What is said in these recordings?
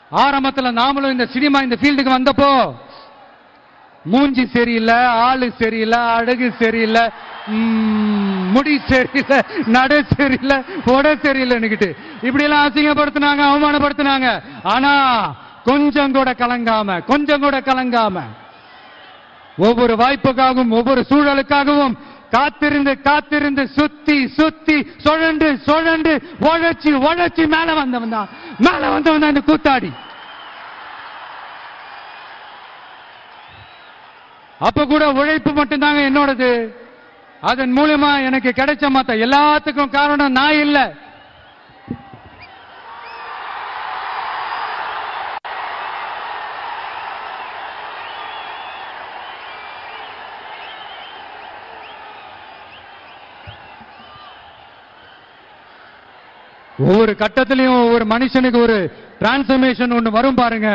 ஆரம்பத்துல நாமளும் இந்த சினிமா இந்த ஃபீல்டுக்கு வந்தப்போ மூஞ்சி சரியில்லை ஆளு சரியில்லை அழகு சரியில்லை ம், முடி சரியில்லை நடு சரியில்லை உட சரியில்லைன்னுக்கிட்டு இப்படி எல்லாம் அசிங்கப்படுத்தினாங்க அவமானப்படுத்தினாங்க ஆனா கொஞ்சம் கூட கலங்காம கொஞ்சம் கூட கலங்காம ஒவ்வொரு வாய்ப்புக்காகவும் ஒவ்வொரு சூழலுக்காகவும் காத்திருந்து காத்திருந்து சுத்தி சுத்தி சுழண்டு சுழண்டு உழைச்சி உழைச்சி மேல வந்தவன் தான் மேல வந்தவன் தான் இந்த கூத்தாடி அப்ப கூட உழைப்பு மட்டும்தாங்க என்னோடது அதன் மூலமா எனக்கு கிடைச்ச மத்த எல்லாத்துக்கும் காரணம் நான் இல்ல ஒவ்வொரு கட்டத்திலையும் ஒவ்வொரு மனுஷனுக்கு ஒரு டிரான்ஸ்பர்மேஷன் ஒண்ணு வரும் பாருங்க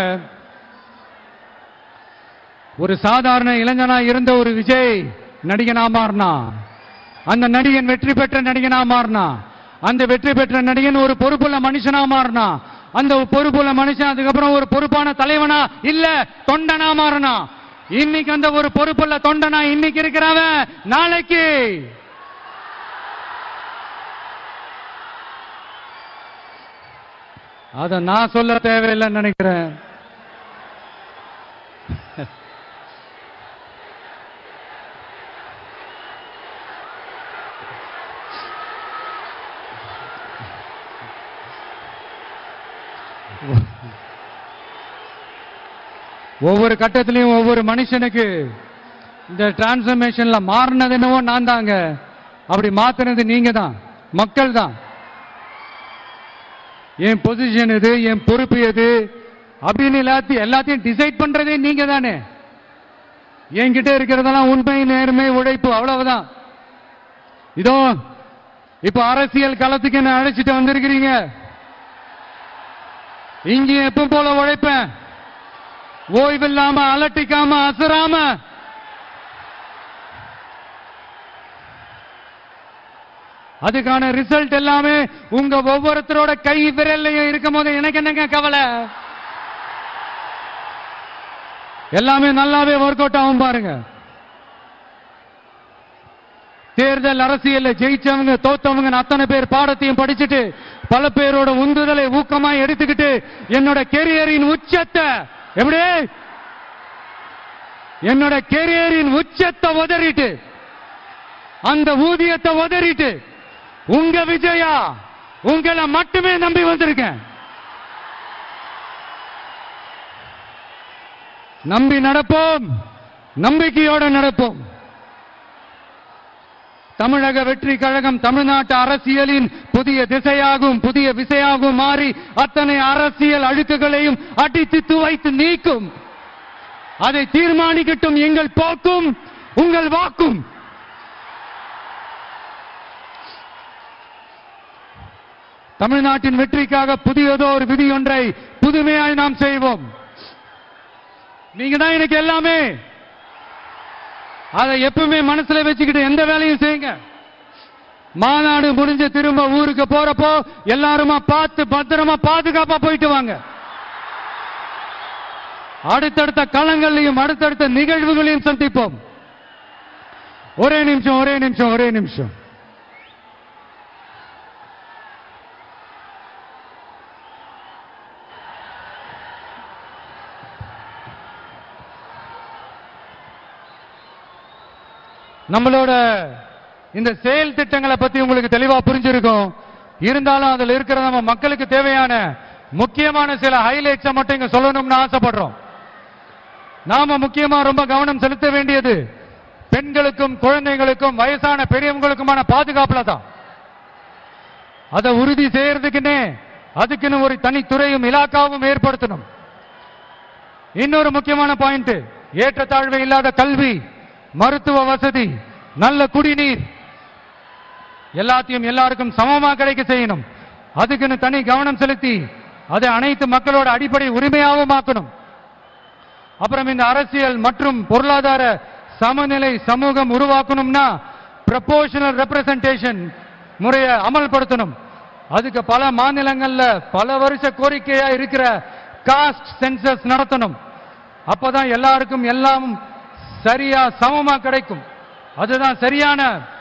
ஒரு சாதாரண இளைஞனா இருந்த ஒரு விஜய் நடிகனா மாறினா அந்த நடிகன் வெற்றி பெற்ற நடிகனா மாறினா அந்த வெற்றி பெற்ற நடிகன் ஒரு பொறுப்புள்ள மனுஷனா மாறினா அந்த பொறுப்புள்ள மனுஷன் அதுக்கப்புறம் ஒரு பொறுப்பான தலைவனா இல்ல தொண்டனா மாறினா இன்னைக்கு அந்த ஒரு பொறுப்புள்ள தொண்டனா இன்னைக்கு இருக்கிறவன் நாளைக்கு அத நான் சொல்ல தேவையில்லைன்னு நினைக்கிறேன் ஒவ்வொரு கட்டத்திலையும் ஒவ்வொரு மனுஷனுக்கு இந்த டிரான்ஸ்பர்மேஷன்ல மாறினது என்னவோ நான் தாங்க அப்படி மாத்தினது நீங்க தான் மக்கள் தான் என் பொசிஷன் எது என் பொறுப்பு எது அப்படின்னு எல்லாத்தையும் எல்லாத்தையும் டிசைட் பண்றதே நீங்க தானே என்கிட்ட இருக்கிறதெல்லாம் உண்மை நேர்மை உழைப்பு அவ்வளவுதான் இதோ இப்ப அரசியல் களத்துக்கு என்ன அழைச்சிட்டு வந்திருக்கிறீங்க இங்கேயும் எப்ப போல உழைப்பேன் ஓய்வில்லாம அலட்டிக்காம அசராம அதுக்கான ரிசல்ட் எல்லாமே உங்க ஒவ்வொருத்தரோட கை விரல்லையும் இருக்கும் போது எனக்கு என்னங்க கவலை எல்லாமே நல்லாவே ஒர்க் அவுட் ஆகும் பாருங்க தேர்தல் அரசியல்ல ஜெயிச்சவங்க தோத்தவங்க அத்தனை பேர் பாடத்தையும் படிச்சுட்டு பல பேரோட உந்துதலை ஊக்கமா எடுத்துக்கிட்டு என்னோட கெரியரின் உச்சத்தை எப்படி என்னோட கெரியரின் உச்சத்தை உதறிட்டு அந்த ஊதியத்தை உதறிட்டு உங்க விஜயா உங்களை மட்டுமே நம்பி வந்திருக்கேன் நம்பி நடப்போம் நம்பிக்கையோட நடப்போம் தமிழக வெற்றி கழகம் தமிழ்நாட்டு அரசியலின் புதிய திசையாகும் புதிய விசையாகும் மாறி அத்தனை அரசியல் அழுக்குகளையும் அடித்து துவைத்து நீக்கும் அதை தீர்மானிக்கட்டும் எங்கள் போக்கும் உங்கள் வாக்கும் தமிழ்நாட்டின் வெற்றிக்காக புதியதோ ஒரு விதி ஒன்றை புதுமையாய் நாம் செய்வோம் நீங்க தான் எனக்கு எல்லாமே அதை எப்பவுமே மனசுல வச்சுக்கிட்டு எந்த வேலையும் செய்யுங்க மாநாடு முடிஞ்சு திரும்ப ஊருக்கு போறப்போ எல்லாருமா பார்த்து பத்திரமா பாதுகாப்பா போயிட்டு வாங்க அடுத்தடுத்த களங்களையும் அடுத்தடுத்த நிகழ்வுகளையும் சந்திப்போம் ஒரே நிமிஷம் ஒரே நிமிஷம் ஒரே நிமிஷம் நம்மளோட இந்த செயல் திட்டங்களை பத்தி உங்களுக்கு தெளிவா புரிஞ்சிருக்கும் இருந்தாலும் அதுல இருக்கிற நம்ம மக்களுக்கு தேவையான முக்கியமான சில ஹைலைட்ஸை மட்டும் இங்க சொல்லணும்னு ஆசைப்படுறோம் நாம முக்கியமா ரொம்ப கவனம் செலுத்த வேண்டியது பெண்களுக்கும் குழந்தைகளுக்கும் வயசான பெரியவங்களுக்குமான பாதுகாப்புல தான் அதை உறுதி செய்யறதுக்குன்னே அதுக்குன்னு ஒரு தனித்துறையும் இலாக்காவும் ஏற்படுத்தணும் இன்னொரு முக்கியமான பாயிண்ட் ஏற்றத்தாழ்வு இல்லாத கல்வி மருத்துவ வசதி நல்ல குடிநீர் எல்லாத்தையும் எல்லாருக்கும் சமமா கிடைக்க செய்யணும் அதுக்குன்னு தனி கவனம் செலுத்தி அதை அனைத்து மக்களோட அடிப்படை உரிமையாகவும் ஆக்கணும் அப்புறம் இந்த அரசியல் மற்றும் பொருளாதார சமநிலை சமூகம் உருவாக்கணும்னா ப்ரப்போர்ஷனல் ரெப்ரசன்டேஷன் முறையை அமல்படுத்தணும் அதுக்கு பல மாநிலங்கள்ல பல வருஷ கோரிக்கையா இருக்கிற காஸ்ட் சென்சஸ் நடத்தணும் அப்பதான் எல்லாருக்கும் எல்லாம் சரியா சமமா கிடைக்கும் அதுதான் சரியான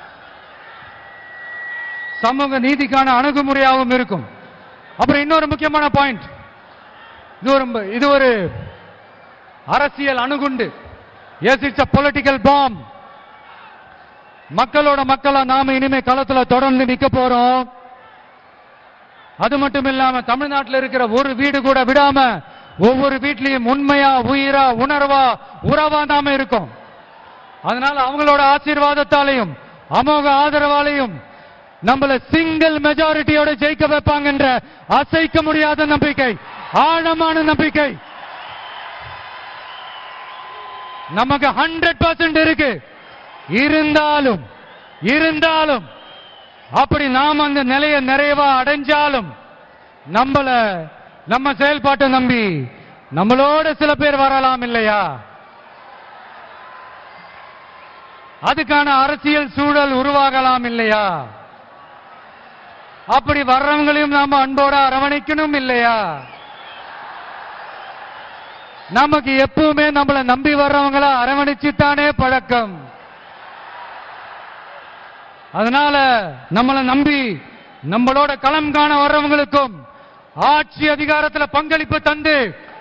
சமூக நீதிக்கான அணுகுமுறையாகவும் இருக்கும் அப்புறம் இன்னொரு முக்கியமான பாயிண்ட் இது ஒரு இது ஒரு அரசியல் அணுகுண்டு yes it's a political bomb மக்களோட மக்களா நாம இனிமே களத்துல தொடர்ந்து நிக்க போறோம் அது மட்டும் இல்லாம தமிழ்நாட்டில் இருக்கிற ஒரு வீடு கூட விடாம ஒவ்வொரு வீட்லயும் உண்மையா உயிரா உணர்வா உறவா நாம இருக்கோம் அதனால அவங்களோட ஆசீர்வாதத்தாலையும் அமோக ஆதரவாலையும் நம்மள சிங்கிள் மெஜாரிட்டியோட ஜெயிக்க வைப்பாங்கன்ற அசைக்க முடியாத நம்பிக்கை ஆழமான நம்பிக்கை நமக்கு ஹண்ட்ரட் பர்சன்ட் இருக்கு இருந்தாலும் இருந்தாலும் அப்படி நாம் அந்த நிலையை நிறைவா அடைஞ்சாலும் நம்மள நம்ம செயல்பாட்டை நம்பி நம்மளோட சில பேர் வரலாம் இல்லையா அதுக்கான அரசியல் சூழல் உருவாகலாம் இல்லையா அப்படி வர்றவங்களையும் நாம அன்போட அரவணைக்கணும் இல்லையா நமக்கு எப்பவுமே நம்மளை நம்பி வர்றவங்கள அரவணைச்சுத்தானே பழக்கம் அதனால நம்மளை நம்பி நம்மளோட களம் காண வர்றவங்களுக்கும் ஆட்சி அதிகாரத்துல பங்களிப்பு தந்து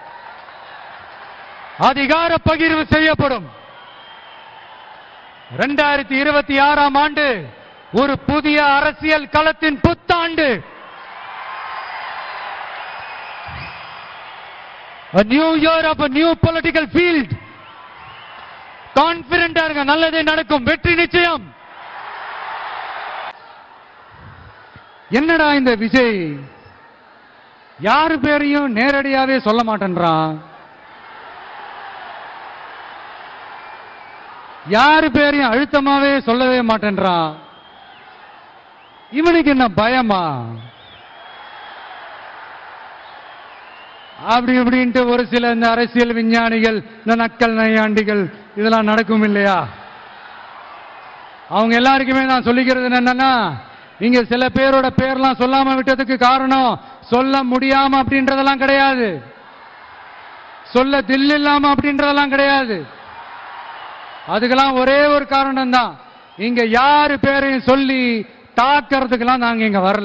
அதிகார பகிர்வு செய்யப்படும் இரண்டாயிரத்தி இருபத்தி ஆறாம் ஆண்டு ஒரு புதிய அரசியல் களத்தின் புத்தாண்டு A new year of a new political field. கான்பிடண்டா இருங்க நல்லதே நடக்கும் வெற்றி நிச்சயம் என்னடா இந்த விஜய் யாரு பேரையும் நேரடியாவே சொல்ல மாட்டேன்றான் யாரு பேரையும் அழுத்தமாவே சொல்லவே மாட்டேன்றான் இவனுக்கு என்ன பயமா அப்படி இப்படின்ட்டு ஒரு சில இந்த அரசியல் விஞ்ஞானிகள் இந்த நக்கல் நையாண்டிகள் இதெல்லாம் நடக்கும் இல்லையா அவங்க எல்லாருக்குமே நான் சொல்லிக்கிறது என்னன்னா இங்க சில பேரோட பேர்லாம் சொல்லாம விட்டதுக்கு காரணம் சொல்ல முடியாம அப்படின்றதெல்லாம் கிடையாது சொல்ல தில் இல்லாம அப்படின்றதெல்லாம் கிடையாது அதுக்கெல்லாம் ஒரே ஒரு காரணம் தான் இங்க யாரு பேரையும் சொல்லி தாக்கிறதுக்கெல்லாம் நாங்க இங்க வரல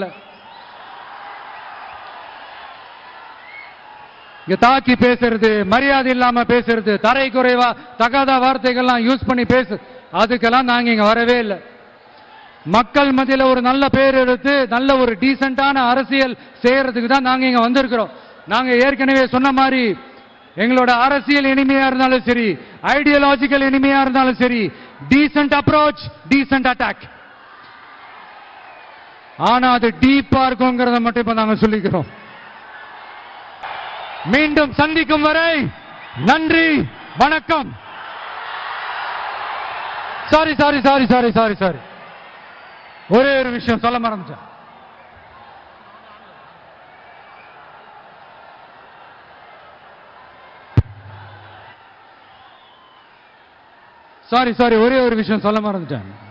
இங்க தாக்கி பேசுறது மரியாதை இல்லாம பேசுறது தரை குறைவா தகாத வார்த்தைகள்லாம் யூஸ் பண்ணி பேசு அதுக்கெல்லாம் நாங்க இங்க வரவே இல்லை மக்கள் மத்தியில ஒரு நல்ல பேர் எடுத்து நல்ல ஒரு டீசென்டான அரசியல் செய்யறதுக்கு தான் நாங்க இங்க வந்திருக்கிறோம் நாங்க ஏற்கனவே சொன்ன மாதிரி எங்களோட அரசியல் இனிமையா இருந்தாலும் சரி ஐடியாலஜிக்கல் இனிமையா இருந்தாலும் சரி டீசென்ட் அப்ரோச் டீசென்ட் அட்டாக் ஆனா அது டீப்பா இருக்குங்கிறத மட்டும் இப்ப நாங்க சொல்லிக்கிறோம் மீண்டும் சந்திக்கும் வரை நன்றி வணக்கம் sorry sorry sorry sorry sorry sorry ஒரே ஒரு விஷயம் சொல்ல மறந்துட்டேன் சாரி சாரி ஒரே ஒரு விஷயம் சொல்ல மறந்துட்டேன்